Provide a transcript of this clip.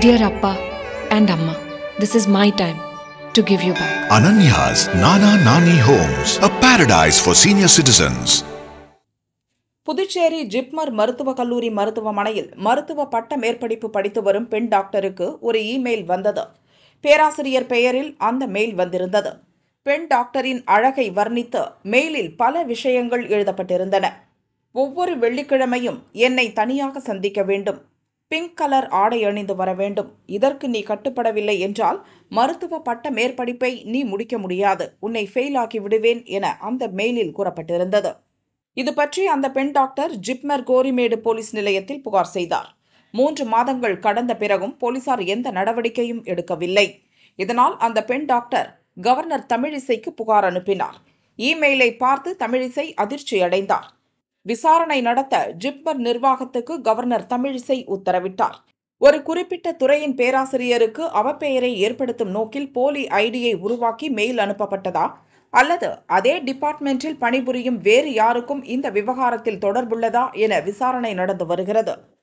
Dear Appa and Amma, this is my time to give you back. Ananya's Nana Nani Homes, a paradise for senior citizens. Puducherry JIPMER மருத்துவக் கல்லூரி மருத்துவமனையில் மருத்துவ பட்ட மேற்படிப்பு படித்து வரும் பெண் டாக்டருக்கு ஒரு இமெயில் வந்தது பேராசிரியர் பெயரில் அந்த மெயில் வந்திருந்தது பெண் டாக்டரின் அழகை வர்ணித்து மெயிலில் பல விஷயங்கள் எழுதப்பட்டிருந்தன ஒவ்வொரு வெள்ளிக்கிழமையும் என்னை தனியாக சந்திக்க வேண்டும் பிங்க் கலர் ஆடை அணிந்து வர வேண்டும் இதற்கு நீ கட்டுப்படவில்லை என்றால் மருத்துவ பட்ட மேற்படிப்பை நீ முடிக்க முடியாது உன்னை ஃபெயில் ஆக்கி விடுவேன் என அந்த மெயிலில் கூறப்பட்டிருந்தது இது பற்றி அந்த பெண் டாக்டர் ஜிப்மர் கோரிமேடு போலீஸ் நிலையத்தில் புகார் செய்தார் மூன்று மாதங்கள் கடந்த பிறகும் போலீசார் எந்த நடவடிக்கையும் எடுக்கவில்லை இதனால் அந்த பெண் டாக்டர் கவர்னர் தமிழிசைக்கு புகார் அனுப்பினார் இமெயிலை பார்த்து தமிழிசை அதிர்ச்சியடைந்தார் விசாரணை நடத்த ஜிப்மர் நிர்வாகத்துக்கு கவர்னர் தமிழிசை உத்தரவிட்டார் ஒரு குறிப்பிட்ட துறையின் பேராசிரியருக்கு அவப்பெயரை ஏற்படுத்தும் நோக்கில் போலி ஐடியை உருவாக்கி மெயில் அனுப்பப்பட்டதா அல்லது அதே டிபார்ட்மெண்டில் பணிபுரியும் வேறு யாருக்கும் இந்த விவகாரத்தில் தொடர்புள்ளதா என விசாரணை நடந்து வருகிறது